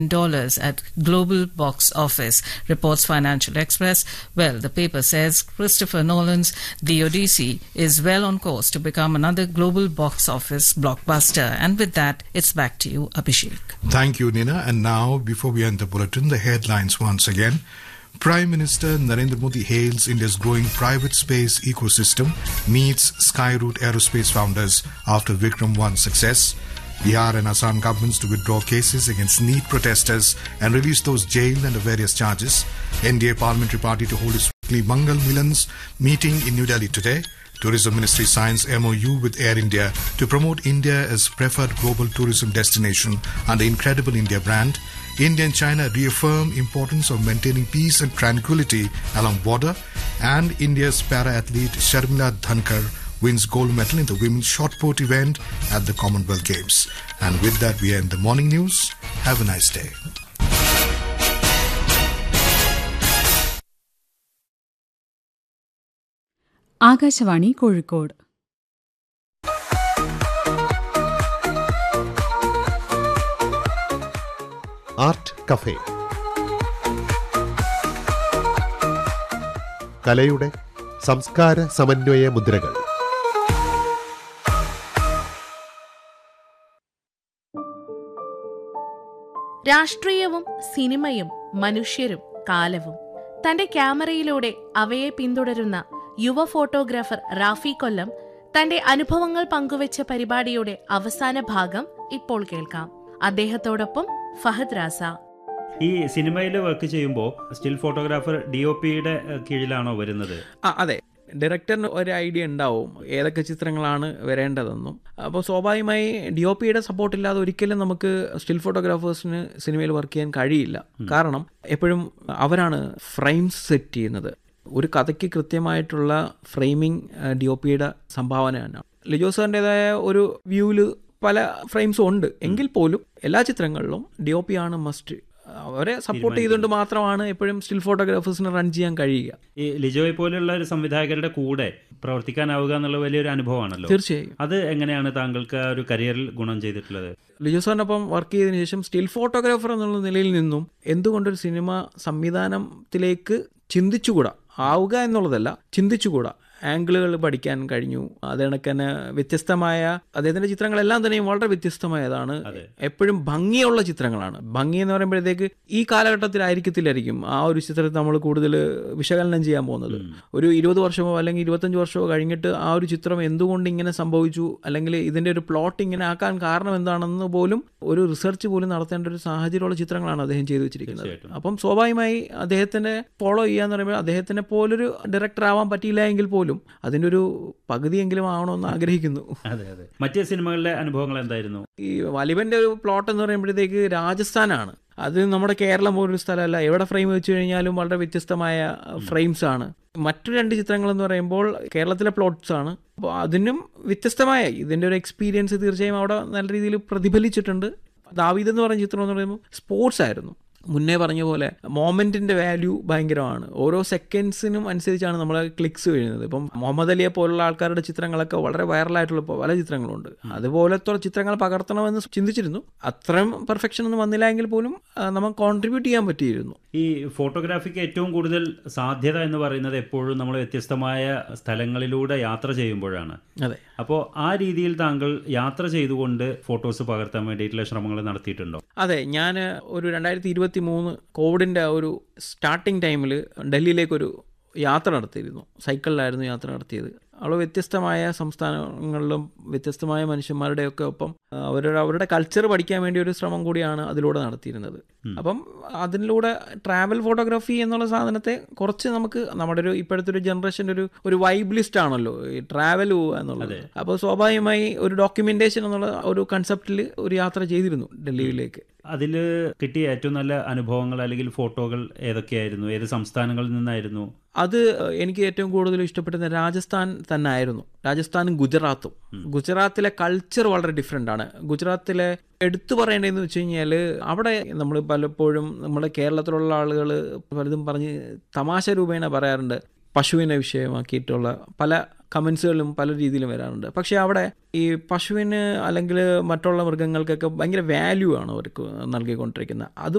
dollars at global box office, reports Financial Express. Well, the paper says Christopher Nolan's The Odyssey is well on course to become another global box office blockbuster. And with that, it's back to you, Abhishek. Thank you, Nina. And now, before we end the bulletin, the headlines once again. Prime Minister Narendra Modi hails India's growing private space ecosystem, meets Skyroot Aerospace founders after Vikram 1 success. Bihar and Assam governments to withdraw cases against NEET protesters and release those jailed under various charges. NDA Parliamentary Party to hold its weekly Mangal Milans meeting in New Delhi today. Tourism Ministry signs MOU with Air India to promote India as preferred global tourism destination under Incredible India brand. India and China reaffirm importance of maintaining peace and tranquility along border. And India's para-athlete Sharmila Dhankar wins gold medal in the women's shot put event at the Commonwealth Games. And with that, we end the morning news. Have a nice day. Akashvani Kozhikode art cafe കലയുടെ സംസ്കാര സമന്വയ മുദ്രകൾ രാഷ്ട്രീയവും സിനിമയും മനുഷ്യരും കാലവും തന്റെ ക്യാമറയിലൂടെ അവയെ പിന്തുടരുന്ന യുവ ഫോട്ടോഗ്രാഫർ റാഫി കൊല്ലം തന്റെ അനുഭവങ്ങൾ പങ്കുവച്ച പരിപാടിയുടെ അവസാന ഭാഗം ഇപ്പോൾ കേൾക്കാം അദ്ദേഹത്തോടൊപ്പം ഫഹദ് രാസ ഈ സിനിമയിൽ വർക്ക് ചെയ്യുമ്പോൾ സ്റ്റിൽ ഫോട്ടോഗ്രാഫർ ഡി ഒ പിയുടെ കീഴിലാണോ വരുന്നത് ആ അതെ ഡയറക്ടറിന് ഒരു ഐഡിയ ഉണ്ടാവും ഏതൊക്കെ ചിത്രങ്ങളാണ് വരേണ്ടതെന്നും അപ്പോൾ സ്വാഭാവികമായി ഡി ഒ പിയുടെ സപ്പോർട്ട് ഇല്ലാതെ ഒരിക്കലും നമുക്ക് സ്റ്റിൽ ഫോട്ടോഗ്രാഫേഴ്സിന് സിനിമയിൽ വർക്ക് ചെയ്യാൻ കഴിയില്ല കാരണം എപ്പോഴും അവരാണ് ഫ്രെയിംസ് സെറ്റ് ചെയ്യുന്നത് ഒരു കഥയ്ക്ക് കൃത്യമായിട്ടുള്ള ഫ്രെയിമിംഗ് ഡി ഒ പിയുടെ സംഭാവനയാണ് ലിജോ സാറിൻ്റെതായ ഒരു വ്യൂവിൽ പല ഫ്രെയിംസും ഉണ്ട് എങ്കിൽ പോലും എല്ലാ ചിത്രങ്ങളിലും ഡി ഒ പി ആണ് മസ്റ്റ് അവരെ സപ്പോർട്ട് ചെയ്തുകൊണ്ട് മാത്രമാണ് എപ്പോഴും സ്റ്റിൽ ഫോട്ടോഗ്രാഫേഴ്സിന് റൺ ചെയ്യാൻ കഴിയുക ഈ ലിജോയെ പോലെയുള്ള ഒരു സംവിധായകരുടെ കൂടെ പ്രവർത്തിക്കാനാവുക എന്നുള്ള വലിയൊരു അനുഭവമാണല്ലോ തീർച്ചയായും അത് എങ്ങനെയാണ് താങ്കൾക്ക് ആ ഒരു കരിയറിൽ ഗുണം ചെയ്തിട്ടുള്ളത് ലിജോ സാറിനൊപ്പം വർക്ക് ചെയ്തതിനു ശേഷം സ്റ്റിൽ ഫോട്ടോഗ്രാഫർ എന്നുള്ള നിലയിൽ നിന്നും എന്തുകൊണ്ടൊരു സിനിമ സംവിധാനത്തിലേക്ക് ചിന്തിച്ചുകൂടാ ആവുക എന്നുള്ളതല്ല ചിന്തിച്ചുകൂടാ ആംഗിളുകൾ പഠിക്കാൻ കഴിഞ്ഞു അത് കണക്ക് തന്നെ വ്യത്യസ്തമായ അദ്ദേഹത്തിന്റെ ചിത്രങ്ങളെല്ലാം തന്നെയും വളരെ വ്യത്യസ്തമായതാണ് എപ്പോഴും ഭംഗിയുള്ള ചിത്രങ്ങളാണ് ഭംഗി എന്ന് പറയുമ്പോഴത്തേക്ക് ഈ കാലഘട്ടത്തിലായിരിക്കത്തില്ലായിരിക്കും ആ ഒരു ചിത്രത്തെ നമ്മൾ കൂടുതൽ വിശകലനം ചെയ്യാൻ പോകുന്നത് ഒരു ഇരുപത് വർഷമോ അല്ലെങ്കിൽ ഇരുപത്തഞ്ച് വർഷമോ കഴിഞ്ഞിട്ട് ആ ഒരു ചിത്രം എന്തുകൊണ്ട് ഇങ്ങനെ സംഭവിച്ചു അല്ലെങ്കിൽ ഇതിന്റെ ഒരു പ്ലോട്ട് ഇങ്ങനെ ആക്കാൻ കാരണം എന്താണെന്ന് പോലും ഒരു റിസർച്ച് പോലും നടത്തേണ്ട ഒരു സാഹചര്യമുള്ള ചിത്രങ്ങളാണ് അദ്ദേഹം ചെയ്തു വെച്ചിരിക്കുന്നത് അപ്പം സ്വാഭാവികമായി അദ്ദേഹത്തിനെ ഫോളോ ചെയ്യാന്ന് പറയുമ്പോൾ അദ്ദേഹത്തിനെ പോലൊരു ഡയറക്ടർ ആവാൻ പറ്റിയില്ല എങ്കിൽ പോലും അതിൻ്റെ ഒരു പകുതിയെങ്കിലും ആവണമെന്ന് ആഗ്രഹിക്കുന്നു അതെ അതെ മറ്റ് സിനിമകളിലെ അനുഭവങ്ങൾ എന്തായിരുന്നു ഈ വലിവന്റെ ഒരു പ്ലോട്ട് എന്ന് പറയുമ്പോഴത്തേക്ക് രാജസ്ഥാനാണ് അത് നമ്മുടെ കേരളം പോലൊരു സ്ഥലമല്ല എവിടെ ഫ്രെയിം വെച്ച് കഴിഞ്ഞാലും വളരെ വ്യത്യസ്തമായ ഫ്രെയിംസ് ആണ് മറ്റു രണ്ട് ചിത്രങ്ങൾ എന്ന് പറയുമ്പോൾ കേരളത്തിലെ പ്ലോട്ട്സ് ആണ് അപ്പോൾ അതിനും വ്യത്യസ്തമായ ഇതിൻ്റെ ഒരു എക്സ്പീരിയൻസ് തീർച്ചയായും അവിടെ നല്ല രീതിയിൽ പ്രതിഫലിച്ചിട്ടുണ്ട് ദാവീദ് എന്ന് പറഞ്ഞ ചിത്രം എന്ന് പറയുമ്പോൾ സ്പോർട്സ് ആയിരുന്നു മുന്നേ പറഞ്ഞ പോലെ മോമെന്റിന്റെ വാല്യൂ ഭയങ്കരമാണ് ഓരോ സെക്കൻഡ്സിനും അനുസരിച്ചാണ് നമ്മൾ ക്ലിക്സ് വീഴുന്നത് ഇപ്പം മുഹമ്മദ് അലിയെ പോലുള്ള ആൾക്കാരുടെ ചിത്രങ്ങളൊക്കെ വളരെ വൈറലായിട്ടുള്ള പല ചിത്രങ്ങളുണ്ട് അതുപോലത്തെ ചിത്രങ്ങൾ പകർത്തണമെന്ന് ചിന്തിച്ചിരുന്നു അത്രയും പെർഫെക്ഷൻ ഒന്നും വന്നില്ല എങ്കിൽ പോലും നമുക്ക് കോൺട്രിബ്യൂട്ട് ചെയ്യാൻ പറ്റിയിരുന്നു ഈ ഫോട്ടോഗ്രാഫിക്ക് ഏറ്റവും കൂടുതൽ സാധ്യത എന്ന് പറയുന്നത് എപ്പോഴും നമ്മൾ വ്യത്യസ്തമായ സ്ഥലങ്ങളിലൂടെ യാത്ര ചെയ്യുമ്പോഴാണ് അതെ അപ്പോൾ ആ രീതിയിൽ താങ്കൾ യാത്ര ചെയ്തുകൊണ്ട് ഫോട്ടോസ് പകർത്താൻ വേണ്ടിയിട്ടുള്ള ശ്രമങ്ങൾ നടത്തിയിട്ടുണ്ടോ അതെ ഞാൻ ഒരു രണ്ടായിരത്തി ഇരുപത്തി മൂന്ന് കോവിഡിൻ്റെ ഒരു സ്റ്റാർട്ടിങ് ടൈമിൽ ഡൽഹിയിലേക്കൊരു യാത്ര നടത്തിയിരുന്നു സൈക്കിളിലായിരുന്നു യാത്ര നടത്തിയത് അവിടെ വ്യത്യസ്തമായ സംസ്ഥാനങ്ങളിലും വ്യത്യസ്തമായ മനുഷ്യന്മാരുടെയൊക്കെ ഒപ്പം അവരുടെ അവരുടെ കൾച്ചർ പഠിക്കാൻ വേണ്ടി ഒരു ശ്രമം കൂടിയാണ് അതിലൂടെ നടത്തിയിരുന്നത് അപ്പം അതിലൂടെ ട്രാവൽ ഫോട്ടോഗ്രാഫി എന്നുള്ള സാധനത്തെ കുറച്ച് നമുക്ക് നമ്മുടെ ഒരു ഇപ്പോഴത്തെ ഒരു ജനറേഷൻ്റെ ഒരു ഒരു വൈബ് ലിസ്റ്റ് ആണല്ലോ ഈ ട്രാവൽ പോവുക എന്നുള്ളത് അപ്പോൾ സ്വാഭാവികമായി ഒരു ഡോക്യുമെന്റേഷൻ എന്നുള്ള ഒരു കൺസെപ്റ്റിൽ ഒരു യാത്ര ചെയ്തിരുന്നു ഡൽഹിയിലേക്ക് അതിൽ കിട്ടിയ ഏറ്റവും നല്ല അനുഭവങ്ങൾ അല്ലെങ്കിൽ ഫോട്ടോകൾ ഏതൊക്കെയായിരുന്നു ഏത് സംസ്ഥാനങ്ങളിൽ നിന്നായിരുന്നു അത് എനിക്ക് ഏറ്റവും കൂടുതൽ ഇഷ്ടപ്പെടുന്ന രാജസ്ഥാൻ തന്നെ ആയിരുന്നു രാജസ്ഥാനും ഗുജറാത്തും ഗുജറാത്തിലെ കൾച്ചർ വളരെ ഡിഫറെൻ്റ് ആണ് ഗുജറാത്തിലെ എടുത്തു പറയേണ്ടതെന്ന് വെച്ച് കഴിഞ്ഞാൽ അവിടെ നമ്മൾ പലപ്പോഴും നമ്മുടെ കേരളത്തിലുള്ള ആളുകൾ പലതും പറഞ്ഞ് തമാശ രൂപേണ പറയാറുണ്ട് പശുവിനെ വിഷയമാക്കിയിട്ടുള്ള പല കമൻസുകളും പല രീതിയിലും വരാറുണ്ട് പക്ഷേ അവിടെ ഈ പശുവിന് അല്ലെങ്കിൽ മറ്റുള്ള മൃഗങ്ങൾക്കൊക്കെ ഭയങ്കര വാല്യൂ ആണ് അവർക്ക് നൽകിക്കൊണ്ടിരിക്കുന്നത് അത്